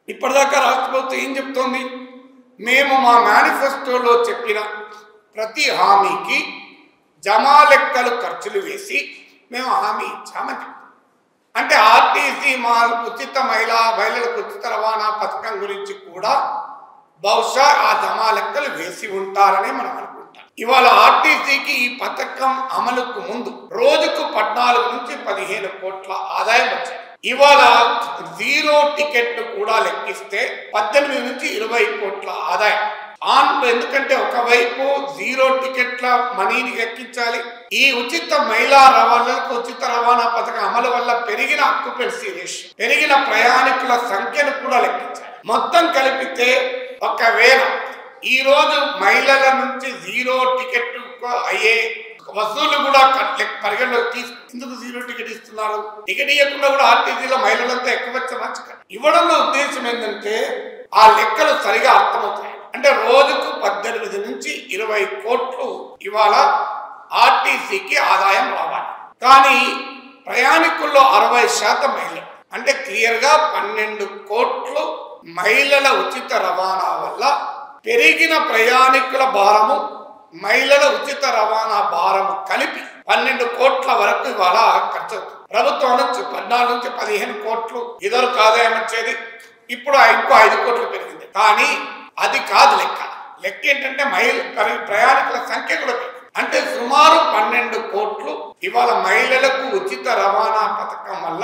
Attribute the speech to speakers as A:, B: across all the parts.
A: ఇప్పటిదాకా రాష్ట్ర ప్రభుత్వం ఏం చెప్తోంది మేము మా మేనిఫెస్టోలో చెప్పిన ప్రతి హామీకి జమా లెక్కలు ఖర్చులు వేసి మేము హామీ ఇచ్చామని చెప్తాం అంటే ఆర్టీసీ మా ఉచిత మహిళా మహిళలకు ఉచిత రవాణా పథకం గురించి కూడా బహుశా ఆ జమా లెక్కలు వేసి ఉంటారని మనం అనుకుంటాం ఇవాళ ఆర్టీసీకి ఈ పథకం అమలుకు ముందు రోజుకు పద్నాలుగు నుంచి పదిహేను కోట్ల ఆదాయం వచ్చాయి ఇవాళ జీరో టికెట్ కూడా లెక్కిస్తే పద్దెనిమిది నుంచి ఇరవై కోట్ల ఆదాయం ఆన్ ఎందుకంటే ఒకవైపు జీరో టికెట్ల మనీని ఎక్కించాలి ఈ ఉచిత మహిళా రవాణాలకు ఉచిత రవాణా పథకం అమలు వల్ల పెరిగిన అక్యుపెన్సీ రేషియో పెరిగిన ప్రయాణికుల సంఖ్యను కూడా లెక్కించాలి మొత్తం కలిపితే ఒకవేళ ఈ రోజు మహిళల నుంచి జీరో టికెట్ అయ్యే వసూలు కూడా క- లెక్క- పరిగణలోకి తీసుకు ఎందుకు జీరో టికెట్ ఇస్తున్నారు టికెట్ ఇవ్వకుండా కూడా ఆర్టీసీలో మహిళలంతా ఎక్కవచ్చు ఇవ్వడంలో ఉద్దేశం ఏంటంటే ఆ లెక్కలు సరిగా అర్థమవుతాయి అంటే రోజుకు పద్దెనిమిది నుంచి ఇరవై కోట్లు ఇవాళ ఆర్టీసీకి ఆదాయం రావాలి కానీ ప్రయాణికుల్లో అరవై శాతం మహిళలు అంటే క్లియర్ గా పన్నెండు కోట్లు మహిళల ఉచిత రవాణా వల్ల పెరిగిన ప్రయాణికుల భారము మహిళల ఉచిత రవాణా భారము కలిపి పన్నెండు కోట్ల వరకు ఇవాళ ఖర్చు అవుతుంది ప్రభుత్వం నుంచి పద్నాలుగు నుంచి పదిహేను కోట్లు ఇదివరకు ఆదాయం వచ్చేది ఇప్పుడు ఆ ఇంకో ఐదు కోట్లు పెరిగింది కానీ అది కాదు లెక్క లెక్క ఏంటంటే మహిళ ప్ర- ప్రయాణికుల సంఖ్య కూడా పెరిగింది అంటే సుమారు పన్నెండు కోట్లు ఇవాళ మహిళలకు ఉచిత రవాణా పథకం వల్ల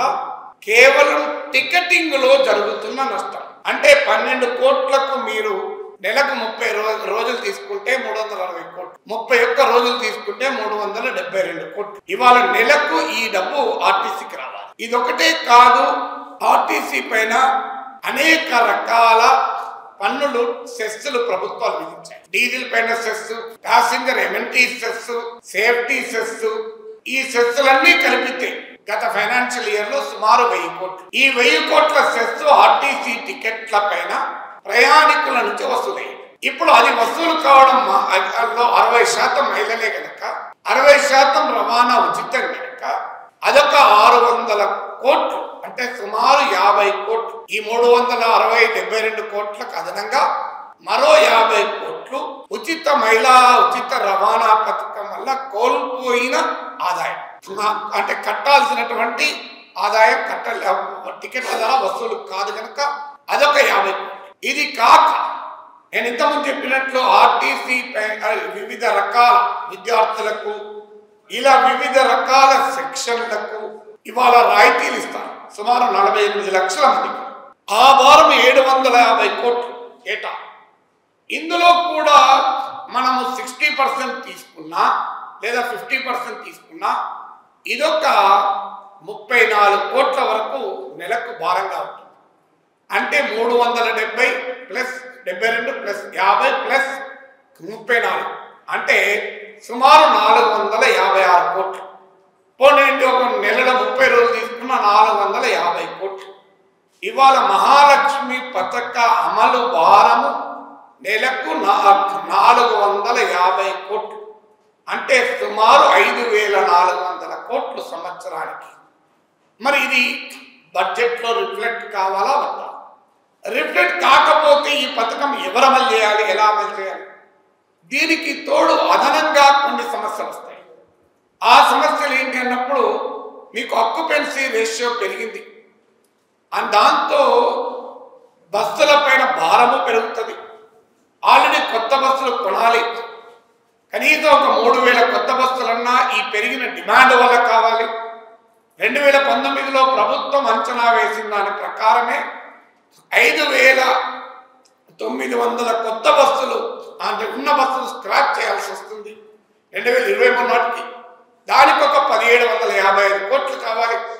A: కేవలం టికెటింగ్ లో జరుగుతున్న నష్టం అంటే పన్నెండు కోట్లకు మీరు నెలకు ముప్పై రో- రోజులు తీసుకుంటే మూడు వందల అరవై కోట్లు ముప్పై ఒక్క రోజులు తీసుకుంటే మూడు వందల డెబ్బై రెండు కోట్లు ఇవాళ నెలకు ఈ డబ్బు ఆర్టీసీకి రావాలి ఇది ఒకటే కాదు ఆర్టీసీ పైన అనేక రకాల పన్నులు సెస్సులు ప్రభుత్వాలు విధించాయి డీజిల్ పైన cess passenger MNT cess safety cess ఈ సెస్సులన్నీ కలిపితే గత ఫైనాన్షియల్ ఇయర్ లో సుమారు వెయ్యి కోట్లు ఈ వెయ్యి కోట్ల సెస్ ఆర్టీసీ టికెట్ల పైన ప్రయాణికుల నుంచి వసూలయ్యింది ఇప్పుడు అది వసూలు కావడం మా- అందులో అరవై శాతం మహిళలే గనక అరవై శాతం రవాణా ఉచితం గనక అదొక ఆరు వందల కోట్లు అంటే సుమారు యాభై కోట్లు ఈ మూడు వందల అరవై డెబ్బై రెండు కోట్లకు అదనంగా మరో యాభై కోట్లు ఉచిత మహిళా ఉచిత రవాణా పథకం వల్ల కోల్పోయిన ఆదాయం నా- అంటే కట్టాల్సినటువంటి ఆదాయం కట్ట టికెట్ల ధర వసూలు కాదు కనుక అదొక యాభై కోట్లు ఇది కాక నేను ఇంతకుముందు చెప్పినట్లు ఆర్టీసీ పై- వివిధ రకాల విద్యార్థులకు ఇలా వివిధ రకాల సెక్షన్లకు ఇవాళ రాయితీలు ఇస్తారు సుమారు నలభై ఎనిమిది లక్షల మందికి ఆ వారం ఏడు వందల యాభై కోట్లు ఏటా ఇందులో కూడా మనము సిక్స్టీ పర్సెంట్ తీసుకున్నా లేదా ఫిఫ్టీ పర్సెంట్ తీసుకున్నా ఇదొక ముప్పై నాలుగు కోట్ల వరకు నెలకు భారంగా ఉంటుంది అంటే మూడు వందల డెబ్బై ప్లస్ డెబ్బై రెండు ప్లస్ యాభై ప్లస్ ముప్పై నాలుగు అంటే సుమారు నాలుగు వందల యాభై ఆరు కోట్లు పోనీ ఒక నెలలో ముప్పై రోజులు తీసుకున్న నాలుగు వందల యాభై కోట్లు ఇవాళ మహాలక్ష్మి పథక అమలు భారము నెలకు నా- నాలుగు వందల యాభై కోట్లు అంటే సుమారు ఐదు వేల నాలుగు వందల కోట్లు సంవత్సరానికి మరి ఇది బడ్జెట్లో రిఫ్లెక్ట్ కావాలా వద్దా రిఫ్లెక్ట్ కాకపోతే ఈ పథకం ఎవరు అమలు చేయాలి ఎలా అమలు చేయాలి దీనికి తోడు అదనంగా కొన్ని సమస్యలు వస్తాయి ఆ సమస్యలు ఏంటి అన్నప్పుడు మీకు అక్యుపెన్సీ రేషియో పెరిగింది అండ్ దాంతో బస్సుల పైన భారము పెరుగుతుంది ఆల్రెడీ కొత్త బస్సులు కొనాలి కనీసం ఒక మూడు వేల కొత్త బస్సులన్నా ఈ పెరిగిన డిమాండ్ వల్ల కావాలి రెండు వేల పంతొమ్మిదిలో ప్రభుత్వం అంచనా వేసిన దాని ప్రకారమే ఐదు వేల తొమ్మిది వందల కొత్త బస్సులు అంటే ఉన్న బస్సులు స్క్రాప్ చేయాల్సి వస్తుంది రెండు వేల ఇరవై మూడు నాటికి దానికి ఒక పదిహేడు వందల యాభై ఐదు కోట్లు కావాలి